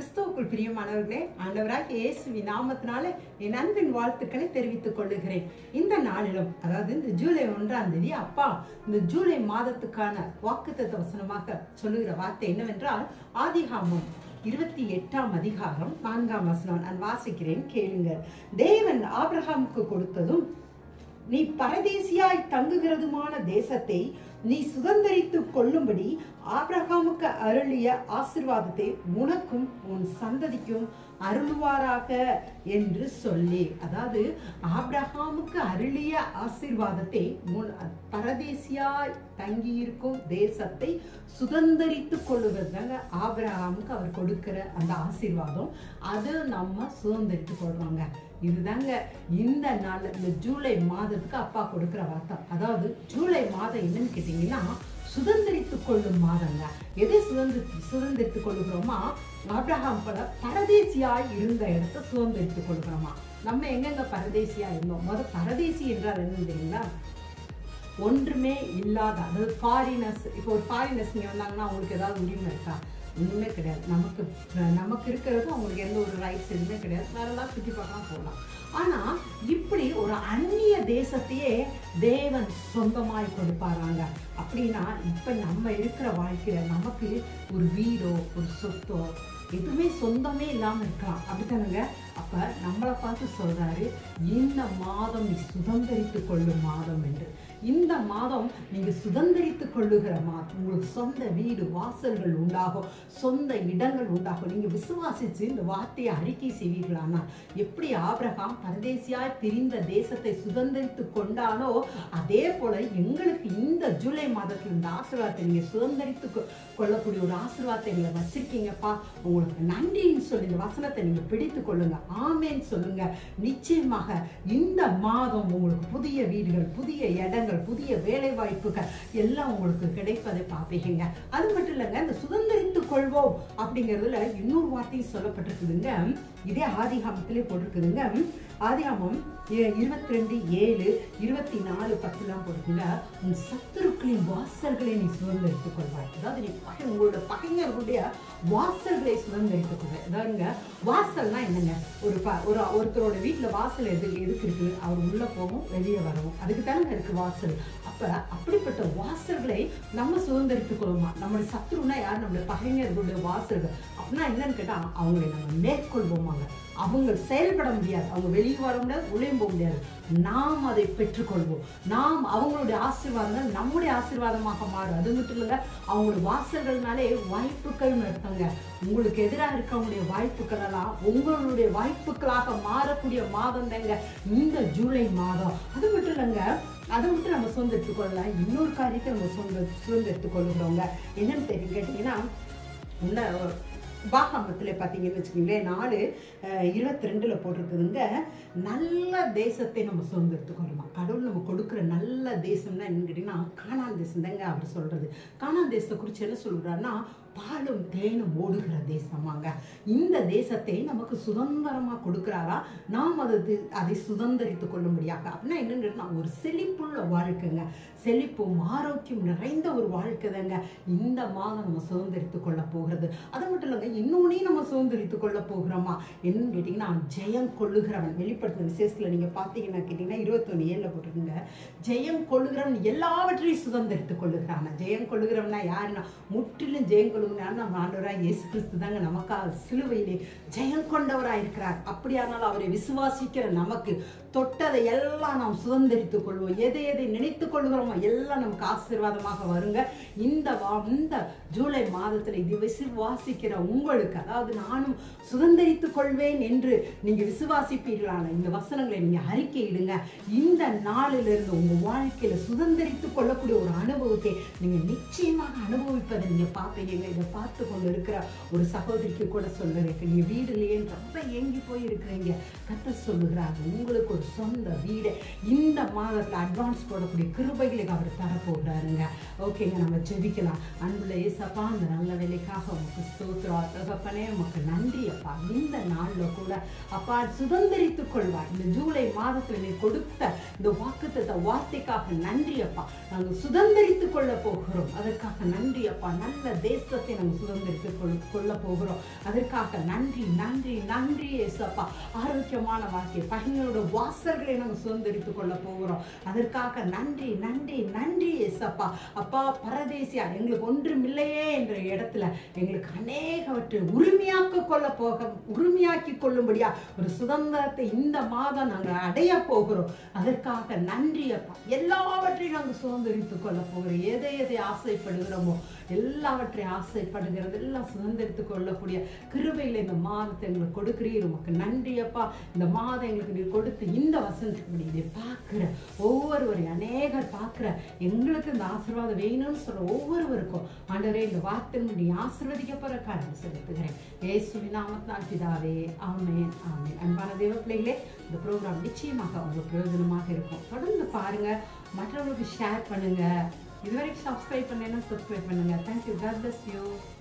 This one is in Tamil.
கிறிஸ்துவுக்குள் பிரியமானவர்களே ஆண்டவராக இயேசுவின் நாமத்தினால என் அன்பின் வாழ்த்துக்களை தெரிவித்துக் கொள்ளுகிறேன் இந்த நாளிலும் அதாவது இந்த ஜூலை ஒன்றாம் தேதி அப்பா இந்த ஜூலை மாதத்துக்கான வாக்குத்தத்த வசனமாக சொல்லுகிற வார்த்தை என்னவென்றால் ஆதிகாமம் இருபத்தி எட்டாம் அதிகாரம் நான்காம் வசனம் நான் வாசிக்கிறேன் கேளுங்கள் தேவன் ஆபிரகாமுக்கு கொடுத்ததும் நீ பரதேசியாய் தங்குகிறதுமான தேசத்தை நீ சுதந்தரித்துக் கொள்ளும்படி ஆபிரகாமுக்கு அருளிய ஆசிர்வாதத்தை உனக்கும் உன் சந்ததிக்கும் அருளுவாராக என்று சொல்லி அதாவது ஆபிரகாமுக்கு அருளிய ஆசிர்வாதத்தை உன் பரதேசியாய் தங்கியிருக்கும் தேசத்தை சுதந்தரித்துக் கொள்ளுவதுதாங்க ஆபிரகாமுக்கு அவர் கொடுக்கிற அந்த ஆசீர்வாதம் அது நம்ம சுதந்திரித்துக் கொள்றோங்க இதுதாங்க இந்த நாள் இந்த ஜூலை மாதத்துக்கு அப்பா கொடுக்கிற வார்த்தை அதாவது ஜூலை மாதம் என்னன்னு கேட்டீங்கன்னா சுதந்திரித்துக் கொள்ளும் மாதங்க எதை சுதந்திர சுதந்திரித்துக் கொள்ளுகிறோமா ஆப்ரஹாம் பல பரதேசியாய் இருந்த இடத்த சுதந்திரித்துக் கொள்கிறோமா நம்ம எங்கெங்க பரதேசியா இருந்தோம் முத பரதேசி என்றால் என்னன்னு தெரியுங்களா ஒன்றுமே இல்லாத அதாவது ஃபாரினர்ஸ் இப்போ ஒரு ஃபாரினர்ஸ் இங்கே வந்தாங்கன்னா அவங்களுக்கு ஏதாவது உரிமை இருக்கா ஒன்றுமே கிடையாது நமக்கு நமக்கு இருக்கிறது அவங்களுக்கு எந்த ஒரு ரைட்ஸ் எதுவுமே கிடையாது வேறெல்லாம் சுற்றி பார்க்கலாம் போகலாம் ஆனால் இப்படி ஒரு அந்நிய தேசத்தையே தேவன் சொந்தமாய் கொடுப்பாராங்க அப்படின்னா இப்போ நம்ம இருக்கிற வாழ்க்கையில் நமக்கு ஒரு வீடோ ஒரு சொத்தோ எதுவுமே சொந்தமே இல்லாமல் இருக்கலாம் அப்படித்தானுங்க அப்போ நம்மளை பார்த்து சொல்கிறாரு இந்த மாதம் நீ சுதந்திரித்து கொள்ளும் மாதம் என்று இந்த மாதம் நீங்கள் சுதந்திரித்து கொள்ளுகிற மாதம் உங்களுக்கு சொந்த வீடு வாசல்கள் உண்டாகும் சொந்த இடங்கள் உண்டாகும் நீங்கள் விசுவாசித்து இந்த வார்த்தையை அறிக்கை செய்வீர்களானா எப்படி ஆபிரகாம் பரதேசியாய் திரிந்த தேசத்தை சுதந்திரித்து கொண்டானோ அதே போல எங்களுக்கு இந்த ஜூலை மாதத்தில் இந்த ஆசீர்வாதத்தை நீங்கள் சுதந்திரித்து கொ- கொள்ளக்கூடிய ஒரு ஆசீர்வாதத்தை எங்களை வச்சிருக்கீங்கப்பா உங்களுக்கு நன்றின்னு சொல்லி இந்த வசனத்தை நீங்கள் பிடித்து கொள்ளுங்க ஆமேன்னு சொல்லுங்க நிச்சயமாக இந்த மாதம் உங்களுக்கு புதிய வீடுகள் புதிய இடங்கள் புதிய வேலை வாய்ப்புகள் எல்லாம் உங்களுக்கு கிடைப்பதை பார்ப்பீங்க அது மட்டும் இல்லைங்க இந்த சுதந்திரித்துக் கொள்வோம் அப்படிங்கிறதுல இன்னொரு வார்த்தையும் சொல்லப்பட்டிருக்குதுங்க இதே ஆதிகாமத்திலே போட்டிருக்குதுங்க ஆதிகாமம் இருபத்தி ரெண்டு ஏழு இருபத்தி நாலு பத்துலாம் போட்டுருக்குங்க உன் சத்துருக்களின் வாசல்களை நீ சுதந்திரித்துக் கொள்வாய் அதாவது நீ பகை உங்களோட பகைஞர்களுடைய வாசல்களை சுதந்திரித்துக் கொள்வாய் அதாவதுங்க வாசல்னா என்னங்க ஒரு ப ஒரு ஒருத்தரோட வீட்டில் வாசல் எது எதுக்கு இருக்குது அவர் உள்ளே போகவும் வெளியே வரவும் அதுக்கு தானங்க இருக்கு வாசல் அப்போ அப்படிப்பட்ட வாசல்களை நம்ம சுதந்திரித்துக் கொள்வோமா நம்மளுடைய சத்துருனா யார் நம்மளுடைய பகைஞர்களுடைய வாசல்கள் அப்படின்னா என்னன்னு கேட்டால் அவங்களை நம்ம மேற்கொள்வோமாங்க அவங்க செயல்பட முடியாது அவங்க வெளியே வர முடியாது உள்ளே போக முடியாது நாம் அதை பெற்றுக்கொள்வோம் நாம் அவங்களுடைய ஆசீர்வாதங்கள் நம்முடைய ஆசீர்வாதமாக மாறும் அது மட்டும் இல்லைங்க அவங்களுடைய வாசல்கள்னாலே வாய்ப்புகள் நடத்துங்க உங்களுக்கு எதிராக இருக்கவங்களுடைய வாய்ப்புகள் எல்லாம் உங்களுடைய வாய்ப்புகளாக மாறக்கூடிய மாதம் தாங்க இந்த ஜூலை மாதம் அது மட்டும் இல்லைங்க அதை விட்டு நம்ம சுதந்திரத்துக் கொள்ளலாம் இன்னொரு காரியத்தை நம்ம சுதந்திர சுதந்திரத்துக் கொள்ளுகிறோங்க என்னன்னு தெரியும் கேட்டிங்கன்னா உள்ள பாகாமத்தில் பார்த்தீங்கன்னு வச்சுக்கோங்களேன் நாலு இருபத்தி ரெண்டில் போட்டிருக்குதுங்க நல்ல தேசத்தை நம்ம சுதந்திரத்துக்கொள்ளுமா கடவுள் நம்ம கொடுக்குற நல்ல தேசம்னா என்னன்னு கேட்டிங்கன்னா காணான் தேசம் தாங்க அவர் சொல்கிறது காணான் தேசத்தை குறித்து என்ன சொல்கிறாருன்னா பாலும் தேனும் ஓடுகிற தேசமாங்க இந்த தேசத்தை நமக்கு சுதந்திரமாக கொடுக்குறாரா நாம் அதை அதை சுதந்திரித்து கொள்ளும்படியாக அப்படின்னா என்னன்னு கேட்டா, ஒரு செழிப்புள்ள வாழ்க்கைங்க செழிப்பும் ஆரோக்கியம் நிறைந்த ஒரு வாழ்க்கை தாங்க இந்த மாதம் நம்ம சுதந்திரித்து கொள்ள போகிறது அது மட்டும் இல்லைங்க இன்னொன்னையும் நம்ம சுதந்திரித்து கொள்ள போகிறோமா என்னன்னு கேட்டிங்கன்னா ஜெயம் கொள்ளுகிறவன் வெளிப்படுத்தின விசேஷத்தில் நீங்கள் பார்த்தீங்கன்னா கேட்டிங்கன்னா இருபத்தொன்று ஏழில் போட்டிருக்குங்க ஜெயம் கொள்ளுகிறவன் எல்லாவற்றையும் சுதந்திரித்து கொள்ளுகிறான் ஜெயம் கொள்ளுகிறவனா யாருன்னா முற்றிலும் ஜெயம் கொள்ளுகிறான் நம்ம ஆண்டவராக இயேசு கிறிஸ்து தாங்க நமக்காக சிலுவையிலே ஜெயம் கொண்டவராக இருக்கிறார் அப்படியானால் அவரை விசுவாசிக்கிற நமக்கு தொட்டதை எல்லாம் நாம் சுதந்திரித்துக் கொள்வோம் எதை எதை நினைத்துக் கொள்கிறோமோ எல்லாம் நமக்கு ஆசீர்வாதமாக வருங்க இந்த வா இந்த ஜூலை மாதத்தில் இது விசுவாசிக்கிற உங்களுக்கு அதாவது நானும் சுதந்திரித்துக் கொள்வேன் என்று நீங்க விசுவாசிப்பீர்களான இந்த வசனங்களை நீங்க அறிக்கையிடுங்க இந்த நாளிலிருந்து உங்க வாழ்க்கையில சுதந்திரித்துக் கொள்ளக்கூடிய ஒரு அனுபவத்தை நீங்க நிச்சயமாக அனுபவிப்பதை நீங்க பார்ப்பீங்க இதை பார்த்து கொண்டு இருக்கிற ஒரு சகோதரிக்கு கூட சொல்லுறேன் நீங்க வீடு இல்லையேன்னு ரொம்ப ஏங்கி போய் இருக்கிறீங்க கத்த சொல்லுகிறாங்க உங்களுக்கு ஒரு சொந்த வீடு இந்த மாதத்தில் அட்வான்ஸ் போடக்கூடிய கிருபைகளை அவர் தரப்போகிறாருங்க ஓகேங்க நம்ம ஜெபிக்கலாம் அன்புள்ள ஏசப்பா அந்த நல்ல வேலைக்காக உமக்கு ஸ்தோத்திரம் தகப்பனே உமக்கு நன்றி அப்பா இந்த நாளில் கூட அப்பா சுதந்திரித்துக் கொள்வார் இந்த ஜூலை மாதத்தில் நீ கொடுத்த இந்த வாக்குத்த வார்த்தைக்காக நன்றி அப்பா நாங்கள் சுதந்திரித்துக் கொள்ள போகிறோம் அதற்காக நன்றி அப்பா நல்ல தேசத்தை மாதத்தை நாங்கள் சுதந்திரித்து கொள் கொள்ள போகிறோம் அதற்காக நன்றி நன்றி நன்றி ஏசப்பா ஆரோக்கியமான வாழ்க்கை பையனோட வாசல்களை நாங்கள் சுதந்திரித்து கொள்ள போகிறோம் அதற்காக நன்றி நன்றி நன்றி ஏசப்பா அப்பா பரதேசியா எங்களுக்கு ஒன்றுமில்லையே என்ற இடத்துல எங்களுக்கு அநேகவற்றை உரிமையாக்க கொள்ள போக உரிமையாக்கி கொள்ளும்படியா ஒரு சுதந்திரத்தை இந்த மாதம் நாங்கள் அடைய போகிறோம் அதற்காக நன்றி அப்பா எல்லாவற்றையும் நாங்கள் சுதந்திரித்துக் கொள்ள போகிறோம் எதை எதை ஆசைப்படுகிறோமோ எல்லாவற்றையும் ஆசைப்படுகிறது எல்லாம் சுதந்திரித்துக் கொள்ளக்கூடிய கிருபையில் இந்த மாதத்தை எங்களுக்கு கொடுக்கிறீர் உமக்கு நன்றி அப்பா இந்த மாதம் எங்களுக்கு நீர் கொடுத்து இந்த வசனத்துக்கு இதை பார்க்குற ஒவ்வொருவரையும் அநேகர் பார்க்குற எங்களுக்கு இந்த ஆசீர்வாதம் வேணும்னு சொல்ற ஒவ்வொருவருக்கும் ஆண்டவரே இந்த வார்த்தை நீ ஆசீர்வதிக்கப்படுற காரணம் செலுத்துகிறேன் ஏசுவின் நாமத்தான் பிதாவே ஆமென் ஆமென் அன்பான தேவ பிள்ளைகளே இந்த ப்ரோக்ராம் நிச்சயமாக உங்களுக்கு பிரயோஜனமாக இருக்கும் தொடர்ந்து பாருங்க மற்றவங்களுக்கு ஷேர் பண்ணுங்க இதுவரைக்கும் சப்ஸ்கிரைப் பண்ணலைன்னா சப்ஸ்கிரைப் பண்ணுங்க தேங்க்யூ காட் பிளஸ் யூ